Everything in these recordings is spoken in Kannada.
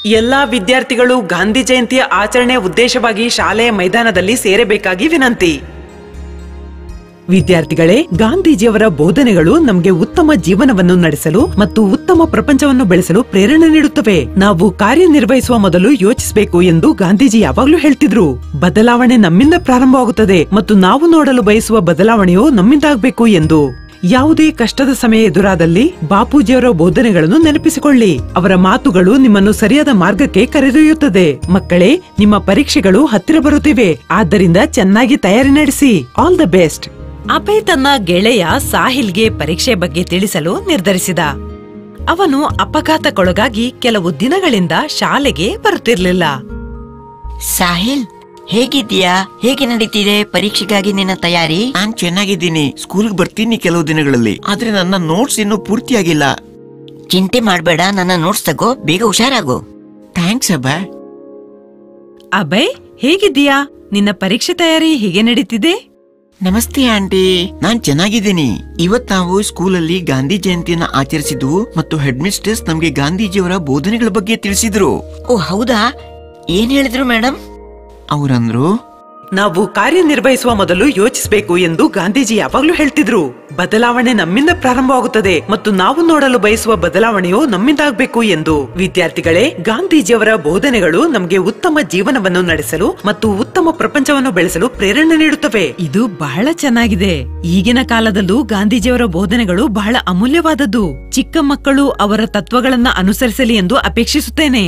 ಎಲ್ಲಾ ವಿದ್ಯಾರ್ಥಿಗಳು ಗಾಂಧಿ ಜಯಂತಿಯ ಆಚರಣೆ ಉದ್ದೇಶವಾಗಿ ಶಾಲೆಯ ಮೈದಾನದಲ್ಲಿ ಸೇರಬೇಕಾಗಿ ವಿನಂತಿ ವಿದ್ಯಾರ್ಥಿಗಳೇ ಗಾಂಧೀಜಿಯವರ ಬೋಧನೆಗಳು ನಮಗೆ ಉತ್ತಮ ಜೀವನವನ್ನು ನಡೆಸಲು ಮತ್ತು ಉತ್ತಮ ಪ್ರಪಂಚವನ್ನು ಬೆಳೆಸಲು ಪ್ರೇರಣೆ ನೀಡುತ್ತವೆ ನಾವು ಕಾರ್ಯನಿರ್ವಹಿಸುವ ಮೊದಲು ಯೋಚಿಸಬೇಕು ಎಂದು ಗಾಂಧೀಜಿ ಯಾವಾಗ್ಲೂ ಹೇಳ್ತಿದ್ರು ಬದಲಾವಣೆ ನಮ್ಮಿಂದ ಪ್ರಾರಂಭವಾಗುತ್ತದೆ ಮತ್ತು ನಾವು ನೋಡಲು ಬಯಸುವ ಬದಲಾವಣೆಯು ನಮ್ಮಿಂದಾಗಬೇಕು ಎಂದು ಯಾವುದೇ ಕಷ್ಟದ ಸಮಯ ಎದುರಾದಲ್ಲಿ ಬಾಪೂಜಿಯವರ ಬೋಧನೆಗಳನ್ನು ನೆನಪಿಸಿಕೊಳ್ಳಿ ಅವರ ಮಾತುಗಳು ನಿಮ್ಮನ್ನು ಸರಿಯಾದ ಮಾರ್ಗಕ್ಕೆ ಕರೆದೊಯ್ಯುತ್ತದೆ ಮಕ್ಕಳೇ ನಿಮ್ಮ ಪರೀಕ್ಷೆಗಳು ಹತ್ತಿರ ಬರುತ್ತಿವೆ ಆದ್ದರಿಂದ ಚೆನ್ನಾಗಿ ತಯಾರಿ ನಡೆಸಿ ಆಲ್ ದ ಬೆಸ್ಟ್ ಅಭಯ್ ತನ್ನ ಗೆಳೆಯ ಸಾಹಿಲ್ಗೆ ಪರೀಕ್ಷೆ ಬಗ್ಗೆ ತಿಳಿಸಲು ನಿರ್ಧರಿಸಿದ ಅವನು ಅಪಘಾತಕ್ಕೊಳಗಾಗಿ ಕೆಲವು ದಿನಗಳಿಂದ ಶಾಲೆಗೆ ಬರುತ್ತಿರಲಿಲ್ಲ ಸಾಹಿಲ್ ಹೇಗಿದ್ದೀಯಾ ಹೇಗೆ ನಡೀತಿದೆ ಪರೀಕ್ಷೆಗಾಗಿ ನಿನ್ನ ತಯಾರಿ ನಾನ್ ಚೆನ್ನಾಗಿದ್ದೀನಿ ಸ್ಕೂಲ್ಗೆ ಬರ್ತೀನಿ ಕೆಲವು ದಿನಗಳಲ್ಲಿ ಆದ್ರೆ ನನ್ನ ನೋಟ್ಸ್ ಇನ್ನೂ ಪೂರ್ತಿಯಾಗಿಲ್ಲ ಚಿಂತೆ ಮಾಡ್ಬೇಡ ನನ್ನ ನೋಟ್ಸ್ ತಗೋ ಬೇಗ ಹುಷಾರಾಗು ಥ್ಯಾಂಕ್ಸ್ ಅಬ್ಬ ಅಭಯ್ ಹೇಗಿದ್ದೀಯಾ ನಿನ್ನ ಪರೀಕ್ಷೆ ತಯಾರಿ ಹೇಗೆ ನಡೀತಿದೆ ನಮಸ್ತೆ ಆಂಟಿ ನಾನ್ ಚೆನ್ನಾಗಿದ್ದೀನಿ ಇವತ್ ನಾವು ಸ್ಕೂಲಲ್ಲಿ ಗಾಂಧಿ ಜಯಂತಿಯನ್ನ ಆಚರಿಸಿದ್ವು ಮತ್ತು ಹೆಡ್ ಮಿಸ್ಟರ್ಸ್ ನಮ್ಗೆ ಗಾಂಧೀಜಿಯವರ ಬೋಧನೆಗಳ ಬಗ್ಗೆ ತಿಳಿಸಿದ್ರು ಓ ಹೌದಾ ಏನ್ ಹೇಳಿದ್ರು ಮೇಡಮ್ ಅವ್ರಂದ್ರು ನಾವು ಕಾರ್ಯನಿರ್ವಹಿಸುವ ಮೊದಲು ಯೋಚಿಸಬೇಕು ಎಂದು ಗಾಂಧೀಜಿ ಯಾವಾಗ್ಲೂ ಹೇಳ್ತಿದ್ರು ಬದಲಾವಣೆ ನಮ್ಮಿಂದ ಪ್ರಾರಂಭವಾಗುತ್ತದೆ ಮತ್ತು ನಾವು ನೋಡಲು ಬಯಸುವ ಬದಲಾವಣೆಯು ನಮ್ಮಿಂದಾಗಬೇಕು ಎಂದು ವಿದ್ಯಾರ್ಥಿಗಳೇ ಗಾಂಧೀಜಿಯವರ ಬೋಧನೆಗಳು ನಮಗೆ ಉತ್ತಮ ಜೀವನವನ್ನು ನಡೆಸಲು ಮತ್ತು ಉತ್ತಮ ಪ್ರಪಂಚವನ್ನು ಬೆಳೆಸಲು ಪ್ರೇರಣೆ ನೀಡುತ್ತವೆ ಇದು ಬಹಳ ಚೆನ್ನಾಗಿದೆ ಈಗಿನ ಕಾಲದಲ್ಲೂ ಗಾಂಧೀಜಿಯವರ ಬೋಧನೆಗಳು ಬಹಳ ಅಮೂಲ್ಯವಾದದ್ದು ಚಿಕ್ಕ ಮಕ್ಕಳು ಅವರ ತತ್ವಗಳನ್ನ ಅನುಸರಿಸಲಿ ಎಂದು ಅಪೇಕ್ಷಿಸುತ್ತೇನೆ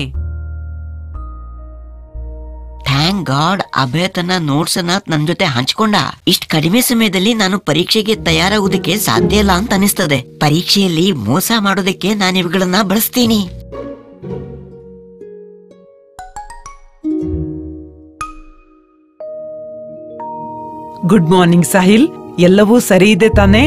ಥ್ಯಾಂಕ್ ಗಾಡ್ ಅಭಯ ತನ್ನ ನೋಟ್ಸ್ ಅನ್ನ ನನ್ ಜೊತೆ ಹಂಚ್ಕೊಂಡ ಇಷ್ಟ ಕಡಿಮೆ ಸಮಯದಲ್ಲಿ ನಾನು ಪರೀಕ್ಷೆಗೆ ತಯಾರಾಗುವುದಕ್ಕೆ ಸಾಧ್ಯ ಇಲ್ಲ ಅಂತ ಅನಿಸ್ತದೆ ಪರೀಕ್ಷೆಯಲ್ಲಿ ಮೋಸ ಮಾಡೋದಕ್ಕೆ ನಾನು ಇವುಗಳನ್ನ ಬಳಸ್ತೀನಿ ಗುಡ್ ಮಾರ್ನಿಂಗ್ ಸಾಹಿಲ್ ಎಲ್ಲವೂ ಸರಿ ಇದೆ ತಾನೇ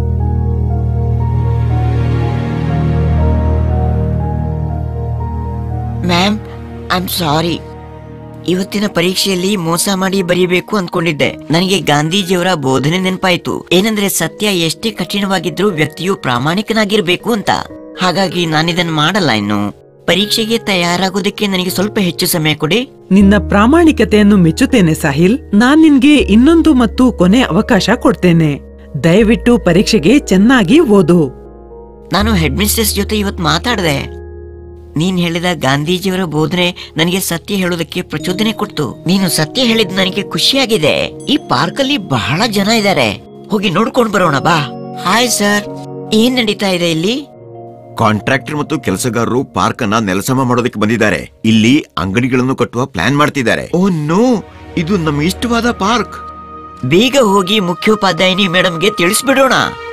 ಮ್ಯಾಮ್ ಐ ಆಮ್ ಸಾರಿ ಇವತ್ತಿನ ಪರೀಕ್ಷೆಯಲ್ಲಿ ಮೋಸ ಮಾಡಿ ಬರೀಬೇಕು ಅಂದ್ಕೊಂಡಿದ್ದೆ ನನಗೆ ಗಾಂಧೀಜಿಯವರ ಬೋಧನೆ ನೆನಪಾಯ್ತು ಏನಂದ್ರೆ ಸತ್ಯ ಎಷ್ಟೇ ಕಠಿಣವಾಗಿದ್ರೂ ವ್ಯಕ್ತಿಯು ಪ್ರಾಮಾಣಿಕನಾಗಿರ್ಬೇಕು ಅಂತ ಹಾಗಾಗಿ ನಾನಿದನ್ನ ಮಾಡಲ್ಲ ಇನ್ನು ಪರೀಕ್ಷೆಗೆ ತಯಾರಾಗೋದಕ್ಕೆ ನನಗೆ ಸ್ವಲ್ಪ ಹೆಚ್ಚು ಸಮಯ ಕೊಡಿ ನಿನ್ನ ಪ್ರಾಮಾಣಿಕತೆಯನ್ನು ಮೆಚ್ಚುತ್ತೇನೆ ಸಾಹಿಲ್ ನಾನ್ ನಿನ್ಗೆ ಇನ್ನೊಂದು ಮತ್ತು ಕೊನೆ ಅವಕಾಶ ಕೊಡ್ತೇನೆ ದಯವಿಟ್ಟು ಪರೀಕ್ಷೆಗೆ ಚೆನ್ನಾಗಿ ಓದು ನಾನು ಹೆಡ್ ಮಿಸ್ಟ್ರೆಸ್ ಜೊತೆ ಇವತ್ತು ಮಾತಾಡಿದೆ ನೀನ್ ಹೇಳಿದ ಗಾಂಧೀಜಿಯವರ ಬೋಧನೆ ನನಗೆ ಸತ್ಯ ಹೇಳೋದಕ್ಕೆ ಪ್ರಚೋದನೆ ಕೊಡ್ತು ನೀನು ಸತ್ಯ ಹೇಳಿದ್ ನನಗೆ ಖುಷಿಯಾಗಿದೆ ಈ ಪಾರ್ಕ್ ಅಲ್ಲಿ ಬಹಳ ಜನ ಇದ್ದಾರೆ ಹೋಗಿ ನೋಡ್ಕೊಂಡ್ ಬರೋಣ ಬಾ ಹಾಯ್ ಸರ್ ಏನ್ ನಡೀತಾ ಇದೆ ಇಲ್ಲಿ ಕಾಂಟ್ರಾಕ್ಟರ್ ಮತ್ತು ಕೆಲಸಗಾರರು ಪಾರ್ಕ್ ಅನ್ನ ನೆಲಸಮ ಮಾಡೋದಕ್ಕೆ ಬಂದಿದ್ದಾರೆ ಇಲ್ಲಿ ಅಂಗಡಿಗಳನ್ನು ಕಟ್ಟುವ ಪ್ಲಾನ್ ಮಾಡ್ತಿದ್ದಾರೆ ಓ ನೋ ಇದು ನಮ್ಮ ಇಷ್ಟವಾದ ಪಾರ್ಕ್ ಬೇಗ ಹೋಗಿ ಮುಖ್ಯೋಪಾಧ್ಯಾಯಿನಿ ಮೇಡಮ್ಗೆ ತಿಳಿಸ್ಬಿಡೋಣ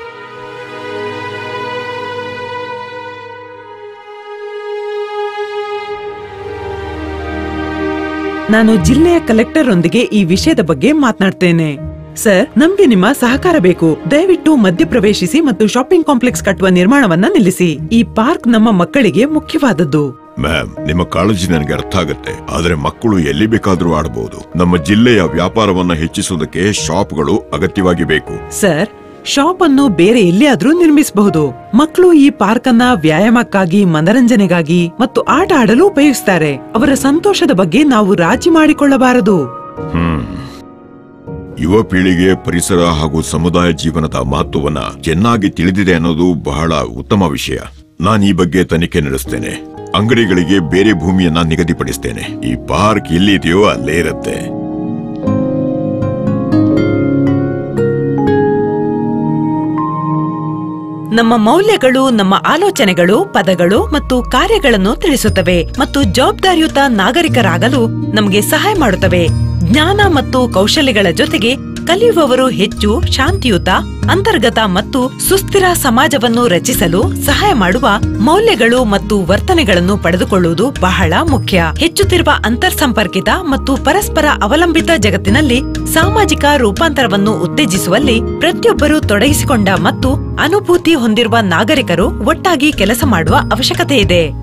ನಾನು ಜಿಲ್ಲೆಯ ಕಲೆಕ್ಟರ್ ಒಂದಿಗೆ ಈ ವಿಷಯದ ಬಗ್ಗೆ ಮಾತನಾಡ್ತೇನೆ ಸರ್ ನಮ್ಗೆ ನಿಮ್ಮ ಸಹಕಾರ ಬೇಕು ದಯವಿಟ್ಟು ಮಧ್ಯಪ್ರವೇಶಿಸಿ ಮತ್ತು ಶಾಪಿಂಗ್ ಕಾಂಪ್ಲೆಕ್ಸ್ ಕಟ್ಟುವ ನಿರ್ಮಾಣವನ್ನ ನಿಲ್ಲಿಸಿ ಈ ಪಾರ್ಕ್ ನಮ್ಮ ಮಕ್ಕಳಿಗೆ ಮುಖ್ಯವಾದದ್ದು ಮ್ಯಾಮ್ ನಿಮ್ಮ ಕಾಳಜಿ ನನಗೆ ಅರ್ಥ ಆಗುತ್ತೆ ಆದ್ರೆ ಮಕ್ಕಳು ಎಲ್ಲಿ ಬೇಕಾದ್ರೂ ಆಡಬಹುದು ನಮ್ಮ ಜಿಲ್ಲೆಯ ವ್ಯಾಪಾರವನ್ನ ಹೆಚ್ಚಿಸುವುದಕ್ಕೆ ಶಾಪ್ಗಳು ಅಗತ್ಯವಾಗಿ ಬೇಕು ಸರ್ ಶಾಪ್ ಅನ್ನು ಬೇರೆ ಎಲ್ಲಿಯಾದ್ರೂ ನಿರ್ಮಿಸಬಹುದು ಮಕ್ಕಳು ಈ ಪಾರ್ಕ್ ಅನ್ನ ವ್ಯಾಯಾಮಕ್ಕಾಗಿ ಮನರಂಜನೆಗಾಗಿ ಮತ್ತು ಆಟ ಆಡಲು ಉಪಯೋಗಿಸ್ತಾರೆ ಅವರ ಸಂತೋಷದ ಬಗ್ಗೆ ನಾವು ರಾಜಿ ಮಾಡಿಕೊಳ್ಳಬಾರದು ಹ್ಮ್ ಯುವ ಪೀಳಿಗೆ ಪರಿಸರ ಹಾಗೂ ಸಮುದಾಯ ಜೀವನದ ಮಹತ್ವವನ್ನ ಚೆನ್ನಾಗಿ ತಿಳಿದಿದೆ ಅನ್ನೋದು ಬಹಳ ಉತ್ತಮ ವಿಷಯ ನಾನು ಈ ಬಗ್ಗೆ ತನಿಖೆ ನಡೆಸ್ತೇನೆ ಅಂಗಡಿಗಳಿಗೆ ಬೇರೆ ಭೂಮಿಯನ್ನ ನಿಗದಿಪಡಿಸ್ತೇನೆ ಈ ಪಾರ್ಕ್ ಎಲ್ಲಿದೆಯೋ ಅಲ್ಲೇ ಇರುತ್ತೆ ನಮ್ಮ ಮೌಲ್ಯಗಳು ನಮ್ಮ ಆಲೋಚನೆಗಳು ಪದಗಳು ಮತ್ತು ಕಾರ್ಯಗಳನ್ನು ತಿಳಿಸುತ್ತವೆ ಮತ್ತು ಜವಾಬ್ದಾರಿಯುತ ನಾಗರಿಕರಾಗಲು ನಮಗೆ ಸಹಾಯ ಮಾಡುತ್ತವೆ ಜ್ಞಾನ ಮತ್ತು ಕೌಶಲ್ಯಗಳ ಜೊತೆಗೆ ಕಲಿಯುವವರು ಹೆಚ್ಚು ಶಾಂತಿಯುತ ಅಂತರ್ಗತ ಮತ್ತು ಸುಸ್ಥಿರ ಸಮಾಜವನ್ನು ರಚಿಸಲು ಸಹಾಯ ಮಾಡುವ ಮೌಲ್ಯಗಳು ಮತ್ತು ವರ್ತನೆಗಳನ್ನು ಪಡೆದುಕೊಳ್ಳುವುದು ಬಹಳ ಮುಖ್ಯ ಹೆಚ್ಚುತ್ತಿರುವ ಅಂತರ್ಸಂಪರ್ಕಿತ ಮತ್ತು ಪರಸ್ಪರ ಅವಲಂಬಿತ ಜಗತ್ತಿನಲ್ಲಿ ಸಾಮಾಜಿಕ ರೂಪಾಂತರವನ್ನು ಉತ್ತೇಜಿಸುವಲ್ಲಿ ಪ್ರತಿಯೊಬ್ಬರು ತೊಡಗಿಸಿಕೊಂಡ ಮತ್ತು ಅನುಭೂತಿ ಹೊಂದಿರುವ ನಾಗರಿಕರು ಒಟ್ಟಾಗಿ ಕೆಲಸ ಮಾಡುವ ಅವಶ್ಯಕತೆ ಇದೆ